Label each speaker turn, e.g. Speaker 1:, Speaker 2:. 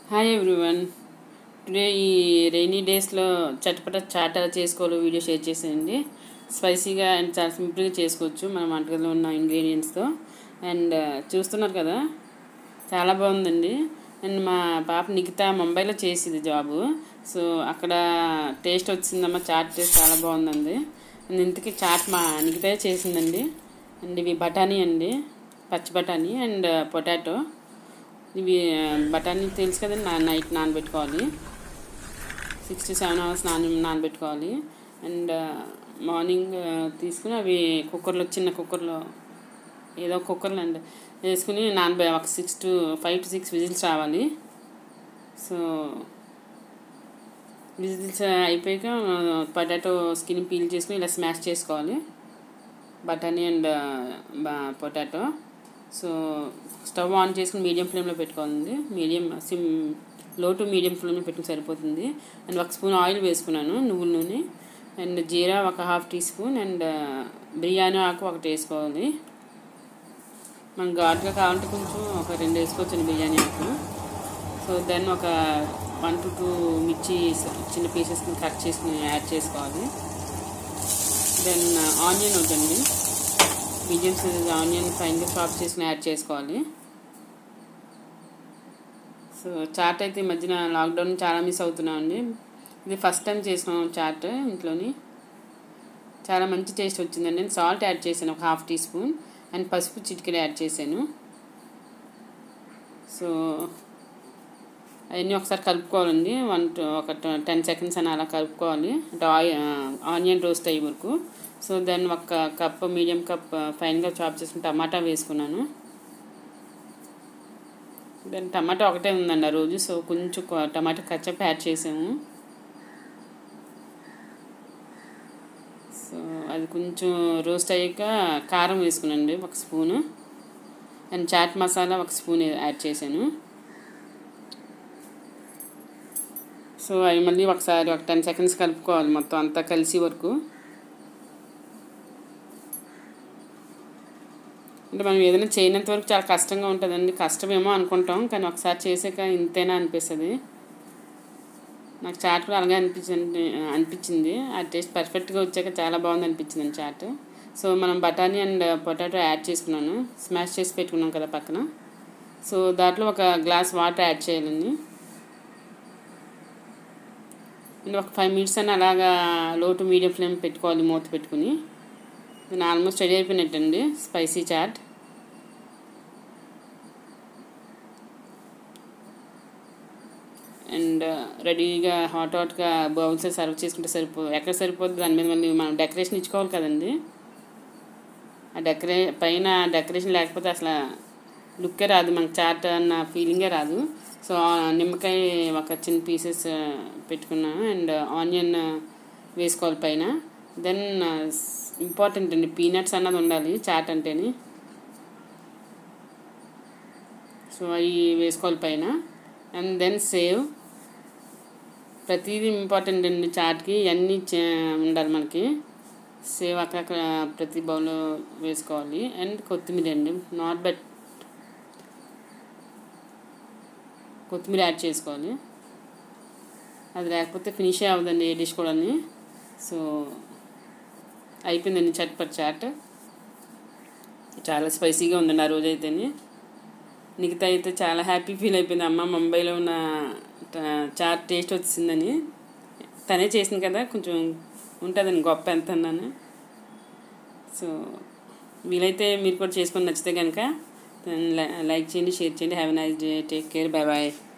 Speaker 1: hi everyone today ఈ rainy డేస్లో చటపట చాట్ ఎలా చేసుకోవాలో వీడియో షేర్ చేసేయండి స్పైసీగా అండ్ చాలా సింపుల్గా చేసుకోవచ్చు మన వంటగదిలో ఉన్న ఇంగ్రీడియంట్స్తో అండ్ చూస్తున్నారు కదా చాలా బాగుందండి అండ్ మా పాప నిఖిత ముంబైలో చేసింది జాబు సో అక్కడ టేస్ట్ వచ్చిందమ్మా చాట్ టేస్ట్ చాలా బాగుందండి అండ్ ఇంతకీ చాట్ మా నిఖిత చేసిందండి అండ్ ఇవి బఠానీ అండి పచ్చి బఠానీ అండ్ పొటాటో ఇవి బఠానీ తెలుసు కదండి నా నైట్ నానబెట్టుకోవాలి సిక్స్ టు సెవెన్ అవర్స్ నాన నానబెట్టుకోవాలి అండ్ మార్నింగ్ తీసుకుని అవి కుక్కర్లో చిన్న కుక్కర్లో ఏదో కుక్కర్లో అండి వేసుకుని నానబె ఒక six to five to six whistles రావాలి సో విజిల్స్ అయిపోయాక పొటాటో స్కిన్ పీల్ చేసుకుని ఇలా స్మాష్ చేసుకోవాలి బఠానీ and potato so stove on చేసుకుని మీడియం ఫ్లేమ్లో పెట్టుకోవాలండి మీడియం సిమ్ లో టు మీడియం ఫ్లేమ్లో పెట్టుకుని సరిపోతుంది అండ్ ఒక స్పూన్ ఆయిల్ వేసుకున్నాను నువ్వుల నూనె అండ్ జీరా ఒక half teaspoon and biryani ఆకు ఒకటి వేసుకోవాలి మనం ఘాటుగా కావాలంటే కొంచెం ఒక రెండు వేసుకోవచ్చు బిర్యానీ ఆకు సో దెన్ ఒక వన్ టు టూ మిర్చి చిన్న పీసెస్ని కట్ చేసుకుని యాడ్ చేసుకోవాలి దెన్ ఆనియన్ వద్దండి మీడియం సైజ్ ఆనియన్ ఫైన్గా చాప్ చేసుకుని యాడ్ చేసుకోవాలి సో చాట్ అయితే ఈ మధ్యన లాక్డౌన్ చాలా మిస్ అవుతున్నామండి ఇది ఫస్ట్ టైం చేసినాం చాట్ ఇంట్లోని చాలా మంచి టేస్ట్ వచ్చిందండి నేను సాల్ట్ యాడ్ చేశాను ఒక హాఫ్ టీ స్పూన్ అండ్ పసుపు చిటికెలు యాడ్ చేశాను సో అవన్నీ ఒకసారి కలుపుకోవాలండి వన్ ఒక టెన్ సెకండ్స్ అని అలా కలుపుకోవాలి అంటే ఆనియన్ రోస్ట్ అయ్యే వరకు సో దెన్ ఒక కప్ మీడియం కప్ ఫైన్గా చాప్ చేసుకుని టమాటా వేసుకున్నాను దెన్ టమాటా ఒకటే ఉందండి ఆ రోజు సో కొంచెం టమాటా కచ్చప్ యాడ్ చేసాము సో అది కొంచెం రోస్ట్ అయ్యాక కారం వేసుకున్నాండి ఒక స్పూను అండ్ చాట్ మసాలా ఒక స్పూన్ యాడ్ చేశాను సో అవి మళ్ళీ ఒకసారి ఒక టెన్ సెకండ్స్ కలుపుకోవాలి మొత్తం అంతా కలిసి వరకు అంటే మనం ఏదైనా చేయనంత వరకు చాలా కష్టంగా ఉంటుందండి కష్టమేమో అనుకుంటాం కానీ ఒకసారి చేసాక ఇంతేనా అనిపిస్తుంది నాకు చాట్ కూడా అలాగే అనిపించింది అనిపించింది ఆ టేస్ట్ పర్ఫెక్ట్గా వచ్చాక చాలా బాగుంది అనిపించింది చాట్ సో మనం బఠానీ అండ్ పొటాటో యాడ్ చేసుకున్నాను స్మాష్ చేసి పెట్టుకున్నాం కదా పక్కన సో దాంట్లో ఒక గ్లాస్ వాటర్ యాడ్ చేయాలండి అండ్ ఒక ఫైవ్ మినిట్స్ అని అలాగా లో టు మీడియం ఫ్లేమ్ పెట్టుకోవాలి మూత పెట్టుకుని నేను ఆల్మోస్ట్ రెడీ అయిపోయినట్టండి స్పైసీ చాట్ అండ్ రెడీగా హాట్ హాట్గా బౌల్స్ సర్వ్ చేసుకుంటే సరిపో ఎక్కడ సరిపోద్ది దాని మీద మళ్ళీ మనం డెకరేషన్ ఇచ్చుకోవాలి కదండి ఆ డెకరే పైన డెకరేషన్ లేకపోతే అసలు లుక్కే రాదు మనకు చాట్ అన్న ఫీలింగే రాదు సో నిమ్మకాయ ఒక చిన్న పీసెస్ పెట్టుకున్నాను అండ్ ఆనియన్ వేసుకోవాలి పైన దెన్ ఇంపార్టెంట్ అండి పీనట్స్ అన్నది ఉండాలి చాట్ అంటేని సో అవి వేసుకోవాలి పైన అండ్ దెన్ సేవ్ ప్రతిదీ ఇంపార్టెంట్ అండి చాట్కి అన్నీ ఉండాలి మనకి సేవ్ అక్కడక్కడ ప్రతి బౌల్లో వేసుకోవాలి అండ్ కొత్తిమీర అండి నాట్ బట్ కొత్తిమీర యాడ్ చేసుకోవాలి అది లేకపోతే ఫినిష్ అవ్వదండి ఏ డిష్ కూడా సో అయిపోయిందండి చట్పట్ చాట్ చాలా స్పైసీగా ఉందండి ఆ రోజు అయితేనే మిగతా అయితే చాలా హ్యాపీ ఫీల్ అయిపోయింది అమ్మ ముంబైలో ఉన్న చాట్ టేస్ట్ వచ్చిందని తనే చేసింది కదా కొంచెం ఉంటుందండి గొప్ప ఎంత అన్నాను సో వీలైతే మీరు కూడా చేసుకొని నచ్చితే కనుక లైక్ చేయండి షేర్ చేయండి have nice day take care bye bye